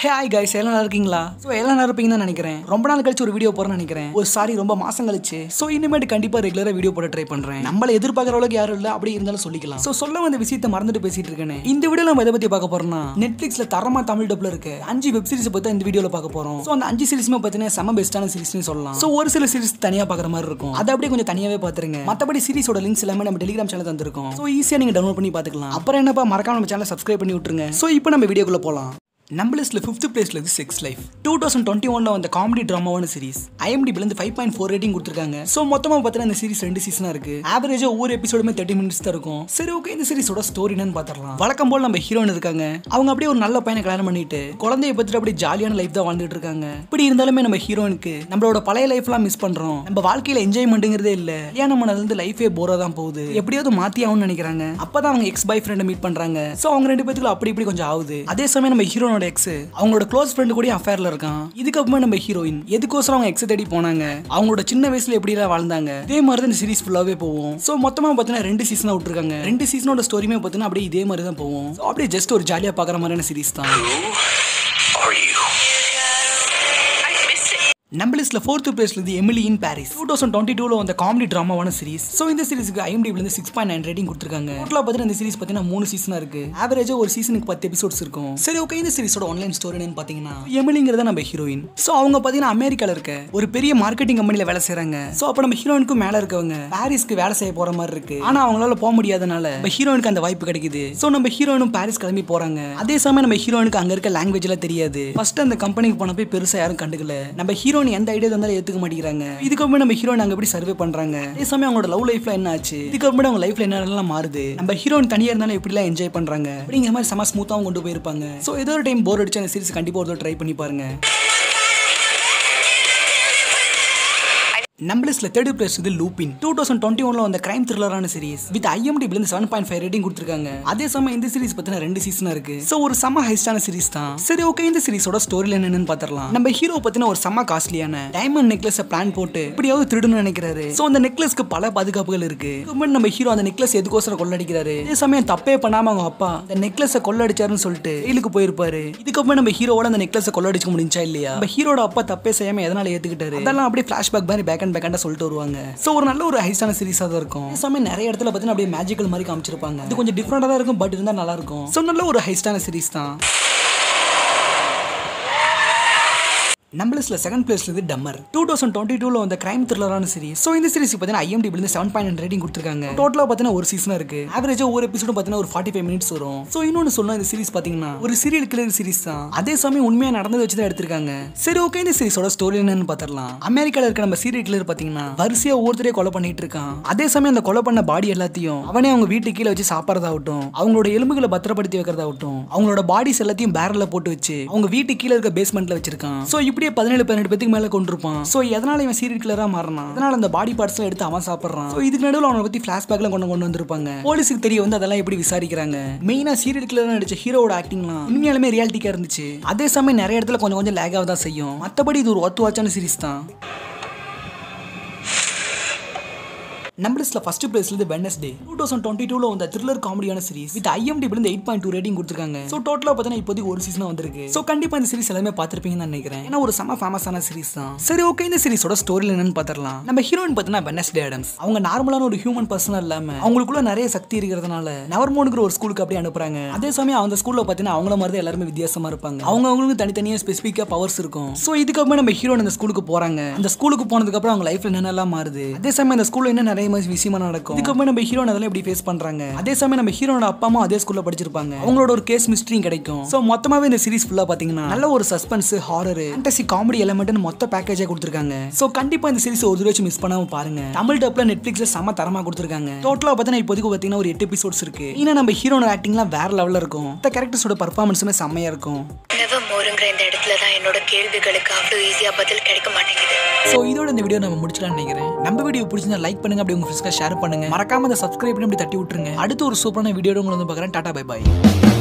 Hey hi guys எல்லாம் நல்லா இருக்கீங்களா ஸோ எல்லாம் நல்லா இருப்பீங்கன்னு தான் நினைக்கிறேன் ரொம்ப நாள் கழிச்சு ஒரு வீடியோ போறேன்னு நினைக்கிறேன் ஒரு சாரி ரொம்ப மாசம் கழிச்சு ஸோ இனிமேட்டு கண்டிப்பா ரெகுலரா வீடியோ போட ட்ரை பண்றேன் நம்மள எதிர்பார்க்குற அளவுக்கு யாரும் இல்ல அப்படி இருந்தாலும் சொல்லிக்கலாம் ஸோ சொல்ல வந்த விஷயத்தை மறந்துட்டு பேசிட்டு இருக்கேன் இந்த வீடியோ நம்ம எதை பத்தி பார்க்க போறோம்னா நெட்ஃபிளிக்ஸ்ல தரமா தமிழ் டப்ல இருக்கு அஞ்சு வெப் சீரிஸ் பத்தி தான் இந்த வீடியோல பார்க்க போறோம் ஸோ அந்த அஞ்சு சீரிஸுமே பார்த்தீங்கன்னா செம பெஸ்ட்டான சீரிஸ்னு சொல்லலாம் ஸோ ஒரு சில சீரிஸ் தனியா பார்க்குற மாதிரி இருக்கும் அதை அப்படியே கொஞ்சம் தனியாவே பார்த்துருங்க மற்றபடி சீரிஸோட லிங்க்ஸ் எல்லாமே நம்ம டெலிகிராம் சேனல் தந்திருக்கோம் ஸோ ஈஸியாக நீங்க டவுன்லோட் பண்ணி பார்த்துக்கலாம் அப்புறம் என்னப்பா மறக்காம நம்ம சேனல் சப்ஸ்கிரைப் பண்ணி விட்டுருங்க ஸோ இப்போ நம்ம வீடியோக்குள்ள போலாம் நம்ம லிஸ்ட்ல ஃபிஃப்த் பிளேஸ்ல இருந்து sex life two thousand twenty ஒன்ல வந்த காமெடி ட்ராமாவான சீரிஸ் ஐஎம்டிபிலேருந்து ஃபைவ் பாயிண்ட் ஃபோர் ரேட்டிங் கொடுத்துருக்காங்க ஸோ மொத்தமாக பார்த்தீங்கன்னா இந்த சீரிஸ் ரெண்டு சீசனா இருக்கு ஆவரேஜா ஒவ்வொரு எபிசோடுமே தேர்ட்டி மினிட்ஸ் தான் இருக்கும் சரி ஓகே இந்த சீரிஸோட ஸ்டோரி என்னன்னு பார்த்துடலாம் வழக்கம் போல் நம்ம ஹீரோயின் இருக்காங்க அவங்க அப்படியே ஒரு நல்ல பையனை கல்யாணம் பண்ணிட்டு குழந்தைய பத்திட்டு அப்படியே ஜாலியான லைஃப் தான் வாழ்ந்துட்டு இருக்காங்க இப்படி இருந்தாலுமே நம்ம ஹீரோயினுக்கு நம்மளோட பழைய லைஃப்லாம் மிஸ் பண்றோம் நம்ம வாழ்க்கையில என்ஜாய்மெண்ட்டுங்கிறதே இல்ல கல்யாணம் பண்ணதுல இருந்து லைஃபே போரா தான் போகுது எப்படியாவது மாத்தி ஆகும்னு நினைக்கிறாங்க அப்பதான் அவங்க எக்ஸ் பாய் ஃப்ரெண்டை மீட் பண்றாங்க ஸோ அவங்க ரெண்டு பேத்துக்குள்ள அப்படி இப்படி கொஞ்சம் ஆகுது அதே சமயம் நம்ம ஹீரோனோட எக்ஸ் அவங்களோட க்ளோஸ் ஃப்ரெண்டு கூட அஃபேர்ல இருக்கான் இதுக்கப்புறமா நம்ம ஹீரோயின் எதுக்கோசரம் அவங்க எக்ஸ் தேடி போனாங்க அவங்களோட சின்ன வயசுல எப்படி எல்லாம் வாழ்ந்தாங்க இதே மாதிரி தான் இந்த சீரிஸ் ஃபுல்லாவே போவோம் ஸோ மொத்தமா பார்த்தீங்கன்னா ரெண்டு சீசனா விட்டுருக்காங்க ரெண்டு சீசனோட ஸ்டோரியுமே பார்த்தீங்கன்னா அப்படியே இதே மாதிரி தான் போவோம் So, அப்படியே ஜஸ்ட் ஒரு ஜாலியா பார்க்குற மாதிரியான சீரிஸ் தான் are you? நம்ம லிஸ்ட்ல ஃபோர்த் பிளேஸ்ல இருந்து Emily in Paris two thousand twenty டூல வந்த காமெடி ட்ராமாவான சீரிஸ் ஸோ இந்த சீரிஸ்க்கு ஐஎம்டிபில இருந்து சிக்ஸ் பாயிண்ட் நைன் ரேட்டிங் கொடுத்துருக்காங்க டோட்டலா பார்த்தீங்கன்னா இந்த சீரிஸ் பார்த்தீங்கன்னா மூணு சீசனா இருக்கு ஆவரேஜா ஒரு சீசனுக்கு பத்து எபிசோட்ஸ் இருக்கும் சரி ஓகே இந்த சீரிஸோட ஆன்லைன் ஸ்டோரி என்னன்னு பார்த்தீங்கன்னா எமிலிங்கிறத நம்ம ஹீரோயின் ஸோ அவங்க பார்த்தீங்கன்னா அமெரிக்கால இருக்க ஒரு பெரிய மார்க்கெட்டிங் கம்பெனில வேலை செய்றாங்க ஸோ அப்போ நம்ம ஹீரோயினுக்கு மேல இருக்கவங்க பாரிஸ்க்கு வேலை செய்ய போற மாதிரி இருக்கு ஆனா அவங்களால போக முடியாதனால நம்ம ஹீரோயினுக்கு அந்த வாய்ப்பு கிடைக்குது ஸோ நம்ம ஹீரோயினும் பாரிஸ் கிளம்பி போறாங்க அதே சமயம் நம்ம ஹீரோயினுக்கு அங்க இருக்க லாங்குவேஜ் எல்லாம் தெரியாது ஃபர்ஸ்ட் அந்த கம்பெனிக்கு போன போய் பெருசா யாரும் கண்டுக்கல நம்ம ஹீரோயின் எந்த ஐடியா வந்தாலும் ஏத்துக்க மாட்டேங்கிறாங்க இதுக்கப்புறம் நம்ம ஹீரோயின் அங்க எப்படி சர்வே பண்றாங்க அதே சமயம் அவங்களோட லவ் லைஃப்ல என்ன ஆச்சு இதுக்கப்புறம் அவங்க லைஃப்ல என்னெல்லாம் மாறுது நம்ம ஹீரோயின் தனியா இருந்தாலும் எப்படி எல்லாம் என்ஜாய் பண்றாங்க அப்படிங்கிற மாதிரி செம ஸ்மூத்தாவும் கொண்டு போயிருப்பாங்க ஸோ ஏதோ ஒரு டைம் போர் அடிச்சு அந்த சீரிஸ் கண்டிப்பா ஒரு ட்ரை பண்ணி பாருங்க நம்ம லிஸ்ட்ல தேர்ட் பிளேஸ் இது லூபின் டூ தௌசண்ட் டுவெண்ட்டி ஒன்ல வந்த கிரைம் த்ரில்லரான சீரிஸ் வித் ஐஎம்டிபில இருந்து செவன் பாயிண்ட் ஃபைவ் ரேட்டிங் கொடுத்துருக்காங்க அதே சமயம் இந்த சீரிஸ் பத்தின ரெண்டு சீசனா இருக்கு ஸோ ஒரு செம்ம ஹைஸ்டான சீரிஸ் தான் சரி ஓகே இந்த சீரிஸோட ஸ்டோரியில் என்னன்னு பாத்திரலாம் நம்ம ஹீரோ பத்தின ஒரு செம்ம காஸ்ட்லியான டைமண்ட் நெக்லஸ் பிளான் போட்டு இப்படியாவது திருடுன்னு நினைக்கிறாரு ஸோ அந்த நெக்லஸ்க்கு பல பாதுகாப்புகள் இருக்கு இதுக்கு நம்ம ஹீரோ அந்த நெக்லஸ் எதுக்கோசரம் கொள்ளடிக்கிறாரு அதே சமயம் தப்பே பண்ணாம அவங்க அப்பா அந்த நெக்லஸை கொள்ளடிச்சாருன்னு சொல்லிட்டு ஜெயிலுக்கு போயிருப்பாரு இதுக்கப்புறம் நம்ம ஹீரோவோட அந்த நெக்லஸை கொள்ளடிக்க முடிஞ்சா இல்லையா நம்ம ஹீரோட அப்பா தப்பே செய்யாம எதனால ஏத்துக்கிட்டாரு அதெல்லாம் அப்படியே ஃபிளாஷ்பேக் மாதிரி பேக் அண்ட் பேக் சொல்லிட்டு வருவாங்க ஸோ ஒரு நல்ல ஒரு ஹைஸ்டான சீரிஸாக தான் இருக்கும் அதே சமயம் நிறைய இடத்துல பார்த்தீங்கன்னா அப்படியே மேஜிக்கல் மாதிரி காமிச்சிருப்பாங்க இது கொஞ்சம் டிஃப்ரெண்டாக தான் இருக்கும் பட் இருந்தால் நல்லா இருக்கும் ஸோ நல்ல ஒரு ஹைஸ்டான சீரிஸ் தான் நம்ம லிஸ்ட்ல செகண்ட் பிளேஸ்ல இருந்து டம்மர் டூ தௌசண்ட் டுவெண்ட்டி டூல வந்த கிரைம் த்ரில்லரான சீரிஸ் ஸோ இந்த சீரிஸ் பார்த்தீங்கன்னா ஐஎம்டிபில இருந்து செவன் பாயிண்ட் ரேட்டிங் கொடுத்துருக்காங்க டோட்டலாக பார்த்தீங்கன்னா ஒரு சீசன் இருக்கு ஆவரேஜா ஒரு எபிசோடு பார்த்தீங்கன்னா ஒரு ஃபார்ட்டி ஃபைவ் மினிட்ஸ் வரும் ஸோ இன்னொன்று சொல்லலாம் இந்த சீரிஸ் பார்த்தீங்கன்னா ஒரு சீரியல் கிளர் சீரிஸ் தான் அதே சமயம் உண்மையாக நடந்ததை வச்சு தான் எடுத்திருக்காங்க சரி ஓகே இந்த சீரிஸோட ஸ்டோரி என்னன்னு பார்த்துடலாம் அமெரிக்கால இருக்க நம்ம சீரியல் கிளர் பார்த்தீங்கன்னா வரிசையா ஒவ்வொருத்தரையும் கொலை பண்ணிட்டு இருக்கான் அதே சமயம் அந்த கொலை பண்ண பாடி எல்லாத்தையும் அவனே அவங்க வீட்டு கீழே வச்சு சாப்பிட்றதாகட்டும் அவங்களோட எலும்புகளை பத்திரப்படுத்தி வைக்கிறதாகட்டும் அவங்களோட பாடிஸ் எல்லாத்தையும் பேரல்ல போட்டு வச்சு அவங்க வீட்டு கீழே இருக்க பேஸ்மெண்ட்ல வச்சிருக்கான் ஸோ இப்படியே பதினேழு பதினெட்டு பேத்துக்கு மேல கொண்டிருப்பான் ஸோ எதனால இவன் சீரியல் கிளரா மாறினான் அதனால அந்த பாடி பார்ட்ஸ் எடுத்து அவன் சாப்பிட்றான் ஸோ இதுக்கு நடுவில் அவனை பத்தி ஃபிளாஷ்பேக்ல கொண்டு கொண்டு வந்திருப்பாங்க போலீஸுக்கு தெரிய வந்து அதெல்லாம் எப்படி விசாரிக்கிறாங்க மெயினா சீரியல் கிளர் நடிச்ச ஹீரோட ஆக்டிங்லாம் உண்மையாலுமே ரியாலிட்டிக்கா இருந்துச்சு அதே சமயம் நிறைய இடத்துல கொஞ்சம் கொஞ்சம் லேக் தான் செய்யும் மற்றபடி இது ஒரு ஒத்து வாட்சான சீரிஸ் தான் நம்ம லிஸ்ட்ல ஃபர்ஸ்ட் பிளேஸ்ல இருந்து வெனஸ்டே டூ தௌசண்ட் டுவெண்ட்டி டூல வந்த த்ரில்லர் காமெடியான சீரிஸ் வித் ஐஎம்டி இருந்து எயிட் பாயிண்ட் டூ ரேட்டிங் கொடுத்துருக்காங்க ஸோ டோட்டலா பார்த்தீங்கன்னா இப்போதைக்கு ஒரு சீசன் வந்திருக்கு ஸோ கண்டிப்பா இந்த சீரிஸ் எல்லாமே பார்த்திருப்பீங்கன்னு நினைக்கிறேன் ஏன்னா ஒரு செம ஃபேமஸான சீரிஸ் தான் சரி ஓகே இந்த சீரிஸோட ஸ்டோரி என்னன்னு பார்த்துடலாம் நம்ம ஹீரோயின் பார்த்தீங்கன்னா வெனஸ்டே ஆடம்ஸ் அவங்க நார்மலான ஒரு ஹியூமன் பர்சனா இல்லாம அவங்களுக்குள்ள நிறைய சக்தி இருக்கிறதுனால நவர்மோனுங்கிற ஒரு ஸ்கூலுக்கு அப்படியே அனுப்புறாங்க அதே சமயம் அந்த ஸ்கூல்ல பார்த்தீங்கன்னா அவங்கள மாதிரி தான் எல்லாருமே வித்தியாசமா இருப்பாங்க அவங்க அவங்களுக்கு தனித்தனியா ஸ்பெசிஃபிக்கா பவர்ஸ் இருக்கும் ஸோ இதுக்கப்புறம் நம்ம ஹீரோயின் அந்த ஸ்கூலுக்கு போறாங்க அந்த ஸ்கூலுக்கு போனதுக்கு அப்புறம் அவங்க லைஃப்ல என்னென்னலாம் மாறுது அதே சமயம் அந்த ஸ்கூல்ல என்ன நிறைய மாதிரி விஷயமா நடக்கும் இதுக்கப்புறம் நம்ம ஹீரோன் அதெல்லாம் எப்படி ஃபேஸ் பண்றாங்க அதே சமயம் நம்ம ஹீரோனோட அப்பா அம்மா அதே ஸ்கூல்ல படிச்சிருப்பாங்க அவங்களோட ஒரு கேஸ் மிஸ்ட்ரியும் கிடைக்கும் ஸோ மொத்தமாவே இந்த சீரிஸ் ஃபுல்லா பாத்தீங்கன்னா நல்ல ஒரு suspense horror fantasy comedy element மொத்த பேக்கேஜா கொடுத்துருக்காங்க ஸோ கண்டிப்பா இந்த சீரிஸ் ஒரு தடவை மிஸ் பண்ணாம பாருங்க தமிழ் டப்ல நெட்ஃபிளிக்ஸ்ல செம தரமா கொடுத்துருக்காங்க டோட்டலா பார்த்தீங்கன்னா இப்போதைக்கு பார்த்தீங்கன்னா ஒரு எட்டு எபிசோட்ஸ் இருக்கு ஏன்னா நம்ம ஹீரோனோட ஆக்டிங்லாம் வேற லெவல்ல இருக்கும் இந்த கேரக்டர்ஸோட பர்ஃபார்மன்ஸுமே செம்மையா இருக்கும் நெவர் மோருங்கிற இந்த இடத்துல தான் என்னோட கேள்விகளுக்கு அவ்வளோ ஈஸியா பதில் கிடைக்க மாட்டேங்குது ஸோ இதோட இந்த வீடியோ நம்ம முடிச்சலாம்னு நினைக்கிறேன் நம்ம வீடியோ பிடிச்சிருந்தா லைக் பண்ணுங்க அப்படி உங்க ஃப்ரெண்ட்ஸ்க்கு ஷேர் பண்ணுங்க மறக்காம அதை சப்ஸ்கிரைப் பண்ணி அப்படி தட்டி விட்டுருங்க அடுத்து ஒரு சூப்பரான வீடியோ உங்களை வந்து பார்க்குறேன் டாடா பை பாய்